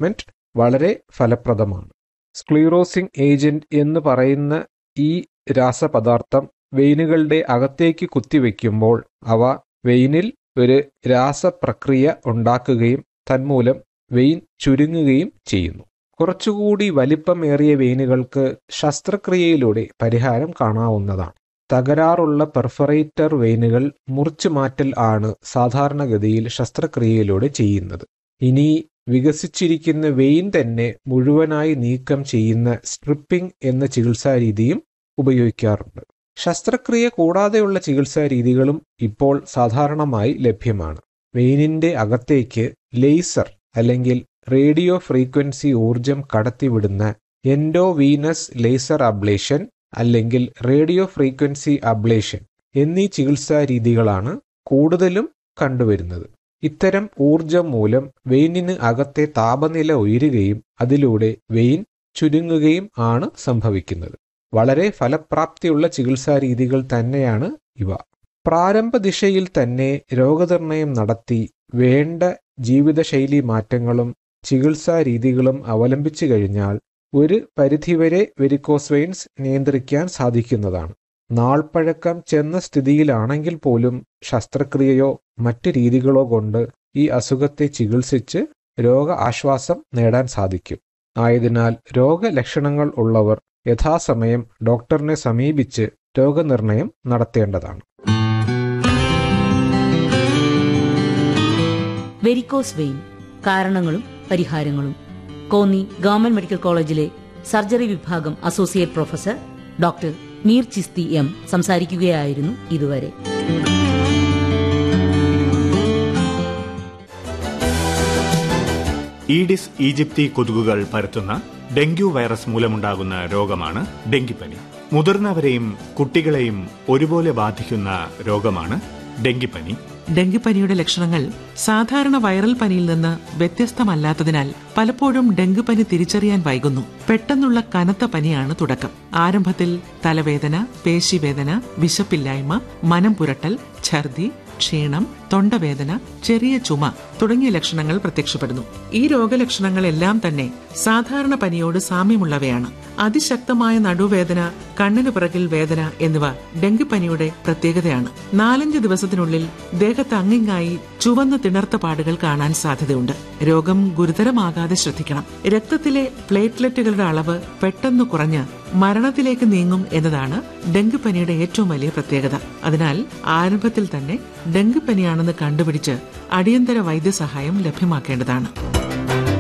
treatment വളരെ ഫലപ്രദമാണ് സ്ക്ലീറോസിംഗ് agent എന്ന് പറയുന്ന ഈ രാസപദാർത്ഥം വെയിനുകളുടെ അകത്തേക്ക് കുത്തിവെക്കുമ്പോൾ അവ വെയിനിൽ ഒരു രാസപ്രക്രിയ ഉണ്ടാക്കുകയും തന്മൂലം വെയിൻ ചുരുങ്ങുകയും ചെയ്യുന്നു കുറച്ചുകൂടി വലിപ്പമേറിയ വെയിനുകൾക്ക് ശസ്ത്രക്രിയയിലൂടെ പരിഹാരം കാണാവുന്നതാണ് തകരാറുള്ള പെർഫറേറ്റർ വെയിനുകൾ മുറിച്ചു മാറ്റൽ ആണ് സാധാരണഗതിയിൽ ശസ്ത്രക്രിയയിലൂടെ ചെയ്യുന്നത് ഇനി വികസിച്ചിരിക്കുന്ന വെയിൻ തന്നെ മുഴുവനായി നീക്കം ചെയ്യുന്ന സ്ട്രിപ്പിംഗ് എന്ന ചികിത്സാ രീതിയും ഉപയോഗിക്കാറുണ്ട് ശസ്ത്രക്രിയ കൂടാതെയുള്ള ചികിത്സാ രീതികളും ഇപ്പോൾ സാധാരണമായി ലഭ്യമാണ് വെയിനിന്റെ അകത്തേക്ക് ലേസർ അല്ലെങ്കിൽ റേഡിയോ ഫ്രീക്വൻസി ഊർജം കടത്തിവിടുന്ന എൻഡോവീനസ് ലേസർ അബ്ലേഷൻ അല്ലെങ്കിൽ റേഡിയോ ഫ്രീക്വൻസി അബ്ലേഷൻ എന്നീ ചികിത്സാ രീതികളാണ് കൂടുതലും കണ്ടുവരുന്നത് ഇത്തരം ഊർജം മൂലം വെയിനിന് അകത്തെ താപനില ഉയരുകയും അതിലൂടെ വെയിൻ ചുരുങ്ങുകയും ആണ് സംഭവിക്കുന്നത് വളരെ ഫലപ്രാപ്തിയുള്ള ചികിത്സാ രീതികൾ തന്നെയാണ് ഇവ പ്രാരംഭ ദിശയിൽ തന്നെ രോഗനിർണയം നടത്തി വേണ്ട ജീവിതശൈലി മാറ്റങ്ങളും ചികിത്സാ രീതികളും അവലംബിച്ചു കഴിഞ്ഞാൽ ഒരു പരിധിവരെ വെരിക്കോസ് വെയിൻസ് നിയന്ത്രിക്കാൻ സാധിക്കുന്നതാണ് നാൾപ്പഴക്കം ചെന്ന സ്ഥിതിയിലാണെങ്കിൽ പോലും ശസ്ത്രക്രിയയോ മറ്റ് രീതികളോ കൊണ്ട് ഈ അസുഖത്തെ ചികിത്സിച്ച് രോഗ ആശ്വാസം നേടാൻ സാധിക്കും ആയതിനാൽ രോഗലക്ഷണങ്ങൾ ഉള്ളവർ യഥാസമയം ഡോക്ടറിനെ സമീപിച്ച് രോഗനിർണയം നടത്തേണ്ടതാണ് വെരിക്കോസ് വെയിൻ കാരണങ്ങളും പരിഹാരങ്ങളും കോന്നി ഗവൺമെന്റ് മെഡിക്കൽ കോളേജിലെ സർജറി വിഭാഗം associate professor doctor Meer Chishti M സംസാരിക്കുകയായിരുന്നു ഇതുവരെ ഈഡിസ് ഈജിപ്തി കൊതുകുകൾ പരത്തുന്ന ഡെങ്കു വൈറസ് മൂലമുണ്ടാകുന്ന രോഗമാണ് ഡെങ്കിപ്പനി മുതിർന്നവരെയും കുട്ടികളെയും ഒരുപോലെ ബാധിക്കുന്ന രോഗമാണ് ഡെങ്കിപ്പനി ഡെങ്കിപ്പനിയുടെ ലക്ഷണങ്ങൾ സാധാരണ വൈറൽ പനിയിൽ നിന്ന് വ്യത്യസ്തമല്ലാത്തതിനാൽ പലപ്പോഴും ഡെങ്കിപ്പനി തിരിച്ചറിയാൻ വൈകുന്നു പെട്ടെന്നുള്ള കനത്ത പനിയാണ് തുടക്കം ആരംഭത്തിൽ തലവേദന പേശിവേദന വിശപ്പില്ലായ്മ മനം പുരട്ടൽ ഛർദി ക്ഷീണം തൊണ്ടവേദന ചെറിയ ചുമ തുടങ്ങിയ ലക്ഷണങ്ങൾ പ്രത്യക്ഷപ്പെടുന്നു ഈ രോഗലക്ഷണങ്ങളെല്ലാം തന്നെ സാധാരണ പനിയോട് സാമ്യമുള്ളവയാണ് അതിശക്തമായ നടുവേദന കണ്ണിനു പിറകിൽ വേദന എന്നിവ ഡെങ്കിപ്പനിയുടെ പ്രത്യേകതയാണ് നാലഞ്ച് ദിവസത്തിനുള്ളിൽ ദേഹത്ത് അങ്ങിങ്ങായി ചുവന്ന തിണർത്ത പാടുകൾ കാണാൻ സാധ്യതയുണ്ട് രോഗം ഗുരുതരമാകാതെ ശ്രദ്ധിക്കണം രക്തത്തിലെ പ്ലേറ്റ്ലെറ്റുകളുടെ അളവ് പെട്ടെന്ന് കുറഞ്ഞ് മരണത്തിലേക്ക് നീങ്ങും എന്നതാണ് ഡെങ്കിപ്പനിയുടെ ഏറ്റവും വലിയ പ്രത്യേകത അതിനാൽ ആരംഭത്തിൽ തന്നെ ഡെങ്കിപ്പനിയാണെന്ന് കണ്ടുപിടിച്ച് അടിയന്തര വൈദ്യസഹായം ലഭ്യമാക്കേണ്ടതാണ്